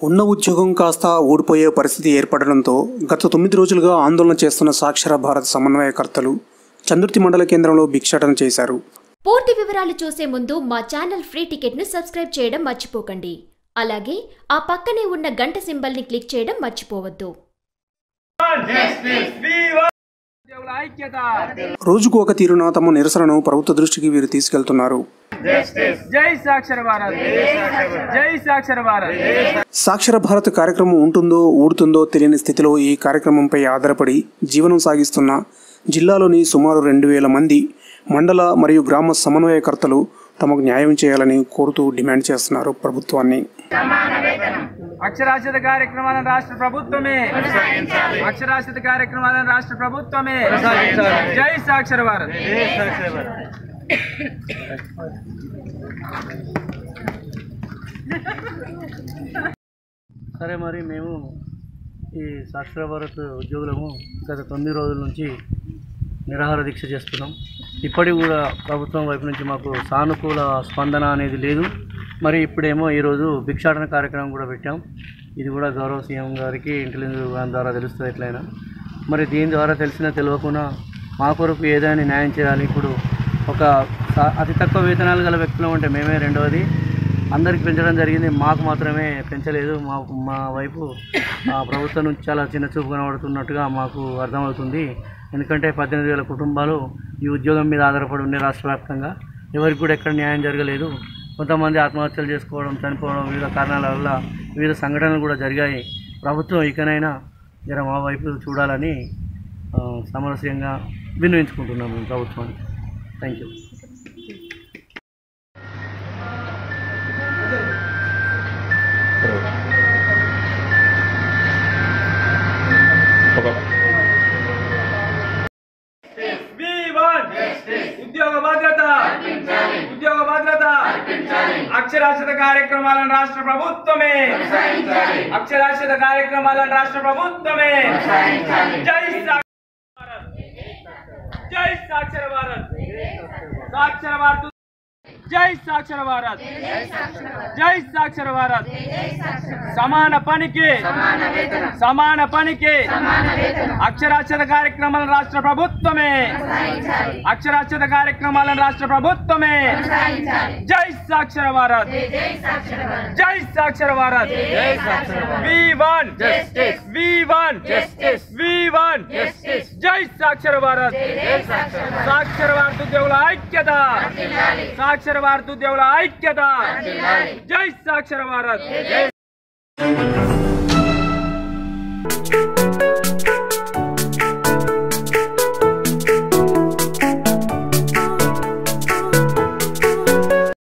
ఉన్న ఉద్యోగం కాస్త ఊడిపోయే పరిస్థితి ఏర్పడడంతో గత తొమ్మిది రోజులుగా ఆందోళన చేస్తున్న సాక్షర భారత్ సమన్వయకర్తలు చందుర్తి మండల కేంద్రంలో భిక్షాటన చేశారు పూర్తి వివరాలు చూసే ముందు మా ఛానల్ ఫ్రీ టికెట్ను సబ్స్క్రైబ్ చేయడం మర్చిపోకండి అలాగే ఆ పక్కనే ఉన్న గంట సింబల్ని క్లిక్ చేయడం మర్చిపోవద్దు ఉద్యోగుల ఐక్యత రోజుకు ఒక తీరున తమ నిరసనను ప్రభుత్వ దృష్టికి వీరు తీసుకెళ్తున్నారు జై సాక్షర భారత్ జై సాక్షర భారత్ సాక్షర భారత్ కార్యక్రమం ఉంటుందో ఊడుతుందో తెలియని స్థితిలో ఈ కార్యక్రమంపై ఆధారపడి జీవనం సాగిస్తున్న జిల్లాలోని సుమారు రెండు వేల మంది మండల మరియు గ్రామ సమన్వయకర్తలు తమకు న్యాయం చేయాలని కోరుతూ డిమాండ్ చేస్తున్నారు ప్రభుత్వాన్ని అక్షరాస్యత కార్యక్రమాలను రాష్ట్ర ప్రభుత్వమే అక్షరాస్యత కార్యక్రమాలను రాష్ట్ర ప్రభుత్వమే జై సాక్షర భారత్ సరే మరి మేము ఈ సాక్షర భారత్ ఉద్యోగులము గత తొమ్మిది రోజుల నుంచి నిరాహార దీక్ష చేస్తున్నాం ఇప్పటికి కూడా ప్రభుత్వం వైపు నుంచి మాకు సానుకూల స్పందన అనేది లేదు మరి ఇప్పుడేమో ఈరోజు భిక్షాటన కార్యక్రమం కూడా పెట్టాం ఇది కూడా గౌరవ సీఎం గారికి ఇంటెలిజెన్స్ విభాగం ద్వారా తెలుస్తుంది ఎట్లయినా మరి దీని ద్వారా తెలిసినా తెలియకుండా మా కొరకు ఏదైనా న్యాయం చేయాలి ఇప్పుడు ఒక సా- అతి తక్కువ వేతనాలు గల వ్యక్తులు ఉంటే మేమే రెండవది అందరికి పెంచడం జరిగింది మాకు మాత్రమే పెంచలేదు మా మా వైపు ఆ, ప్రభుత్వం నుంచి చాలా చిన్న చూపు కనబడుతున్నట్టుగా మాకు అర్థమవుతుంది ఎందుకంటే పద్దెనిమిది వేల కుటుంబాలు ఈ ఉద్యోగం మీద ఆధారపడి ఉండే రాష్ట్ర వ్యాప్తంగా ఎవరికి కూడా ఎక్కడ న్యాయం జరగలేదు కొంతమంది ఆత్మహత్యలు చేసుకోవడం చనిపోవడం వివిధ కారణాల వల్ల వివిధ సంఘటనలు కూడా జరిగాయి ప్రభుత్వం ఇకనైనా జర మా వైపు చూడాలని ఆ, సమరస్యంగా విన్నవించుకుంటున్నాము మేము ప్రభుత్వానికి థ్యాంక్ యూ We want ఉద్యోగ భద్రత ఉద్యోగ భద్రత అక్షరాస్యత కార్యక్రమాలను రాష్ట్ర ప్రభుత్వమే అక్షరాస్యత కార్యక్రమాలను రాష్ట్ర ప్రభుత్వమే జై సాక్షర భారత్ జై సాక్షర భారత్ సాక్షర భారత్ జై సాక్షర భారత్ జై సాక్షర భారత్ సమాన పనికి సమాన పనికి అక్షరాస్యత కార్యక్రమాలను రాష్ట్ర ప్రభుత్వమే అక్షరాస్యత కార్యక్రమాలను రాష్ట్ర ప్రభుత్వమే జై సాక్షర భారత్ జై Sakshar Bharat V one V one V one జై సాక్షర భారత్ సాక్షర భారత ఉద్యోగుల ఐక్యత సాక్షర భారత ఉద్యోగుల ఐక్యత జై సాక్షర భారత్